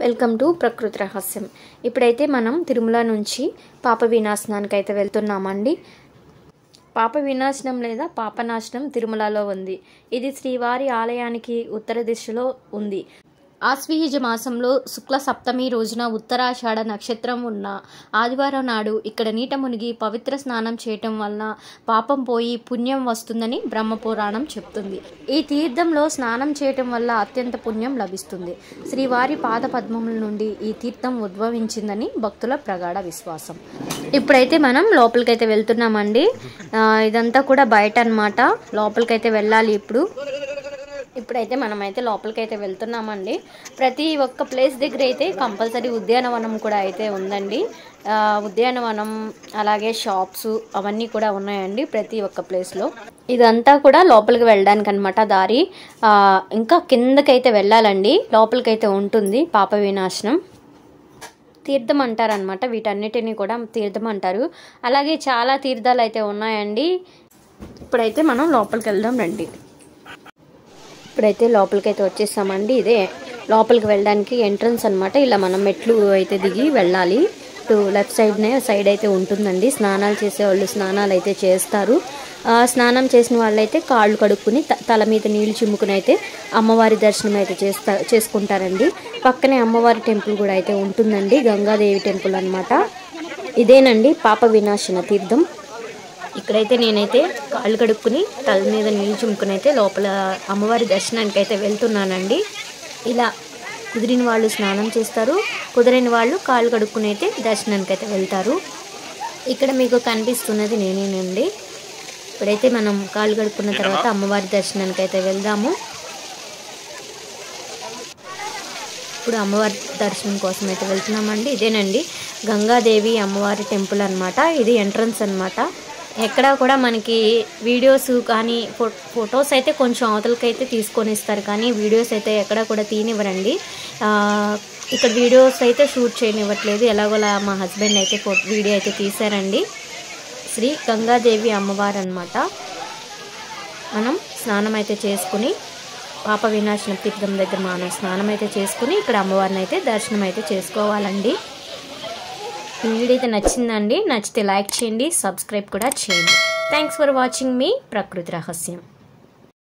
welcome to ప్రకృతి రహస్యం ఇప్పుడైతే మనం తిరుమల నుంచి పాప వినాశనానికి అయితే వెళ్తున్నామండి పాప వినాశనం లేదా పాపనాశనం తిరుమలలో ఉంది ఇది శ్రీవారి ఆలయానికి ఉత్తర దిశలో ఉంది ఆశ్వీయుజ మాసంలో శుక్ల సప్తమి రోజున ఉత్తరాషాఢ నక్షత్రం ఉన్న ఆదివారం నాడు ఇక్కడ నీట మునిగి పవిత్ర స్నానం చేయటం వలన పాపం పోయి పుణ్యం వస్తుందని బ్రహ్మపురాణం చెప్తుంది ఈ తీర్థంలో స్నానం చేయటం వల్ల అత్యంత పుణ్యం లభిస్తుంది శ్రీవారి పాద పద్మముల నుండి ఈ తీర్థం ఉద్భవించిందని భక్తుల ప్రగాఢ విశ్వాసం ఇప్పుడైతే మనం లోపలికైతే వెళ్తున్నామండి ఆ, ఇదంతా కూడా బయట అన్నమాట లోపలికైతే వెళ్ళాలి ఇప్పుడు ఇప్పుడైతే మనమైతే లోపలికైతే వెళ్తున్నామండి ప్రతి ఒక్క ప్లేస్ దగ్గర అయితే కంపల్సరీ ఉద్యానవనం కూడా అయితే ఉందండి ఆ, ఉద్యానవనం అలాగే షాప్స్ అవన్నీ కూడా ఉన్నాయండి ప్రతి ఒక్క ప్లేస్లో ఇదంతా కూడా లోపలికి వెళ్ళడానికి అనమాట దారి ఆ, ఇంకా కిందకైతే వెళ్ళాలండి లోపలికైతే ఉంటుంది పాప వినాశనం తీర్థం అంటారనమాట వీటన్నిటిని కూడా తీర్థం అంటారు అలాగే చాలా తీర్థాలు అయితే ఉన్నాయండి ఇప్పుడైతే మనం లోపలికి వెళ్దాం రండి ఇప్పుడైతే లోపలికి అయితే వచ్చేసామండి ఇదే లోపలికి వెళ్ళడానికి ఎంట్రన్స్ అన్నమాట ఇలా మనం మెట్లు అయితే దిగి వెళ్ళాలి ఇటు లెఫ్ట్ సైడ్నే సైడ్ అయితే ఉంటుందండి స్నానాలు చేసేవాళ్ళు స్నానాలు అయితే చేస్తారు ఆ, స్నానం చేసిన వాళ్ళైతే కాళ్ళు కడుక్కుని త- తల మీద నీళ్లు చిమ్ముకుని అయితే అమ్మవారి దర్శనం అయితే చేస్తా చేసుకుంటారండి పక్కనే అమ్మవారి టెంపుల్ కూడా అయితే ఉంటుందండి గంగాదేవి టెంపుల్ అన్నమాట ఇదేనండి పాప వినాశన తీర్థం ఇక్కడైతే నేనైతే కాళ్ళు కడుక్కుని తల మీద నీళ్ళు చుమ్ముకుని అయితే లోపల అమ్మవారి దర్శనానికి అయితే వెళ్తున్నానండి ఇలా కుదిరిన వాళ్ళు స్నానం చేస్తారు కుదిరిన వాళ్ళు కాళ్ళు కడుక్కుని అయితే దర్శనానికి అయితే వెళ్తారు ఇక్కడ మీకు కనిపిస్తున్నది నేనేనండి ఇప్పుడైతే మనం కాళ్ళు కడుక్కున్న తర్వాత అమ్మవారి దర్శనానికి అయితే వెళ్దాము ఇప్పుడు అమ్మవారి దర్శనం కోసం అయితే వెళ్తున్నామండి ఇదేనండి గంగాదేవి అమ్మవారి టెంపుల్ అన్నమాట ఇది ఎంట్రన్స్ అన్నమాట ఎక్కడా కూడా మనకి వీడియోస్ కానీ ఫో- ఫొటోస్ అయితే కొంచెం అవతలకైతే తీసుకొని ఇస్తారు కానీ వీడియోస్ అయితే ఎక్కడా కూడా తీనివ్వరండి ఆ, ఇక్కడ వీడియోస్ అయితే షూట్ చేయనివ్వట్లేదు ఎలాగోలా మా హస్బెండ్ అయితే ఫో వీడియో అయితే తీశారండి శ్రీ గంగాదేవి అమ్మవారు అన్నమాట మనం స్నానం అయితే చేసుకుని పాప వినాశన తీర్థం దగ్గర మనం స్నానం అయితే చేసుకుని ఇక్కడ అమ్మవారిని అయితే దర్శనం అయితే చేసుకోవాలండి ఈ వీడియో అయితే నచ్చిందండి నచ్చితే లైక్ చేయండి సబ్స్క్రైబ్ కూడా చేయండి థ్యాంక్స్ ఫర్ వాచింగ్ మీ ప్రకృతి రహస్యం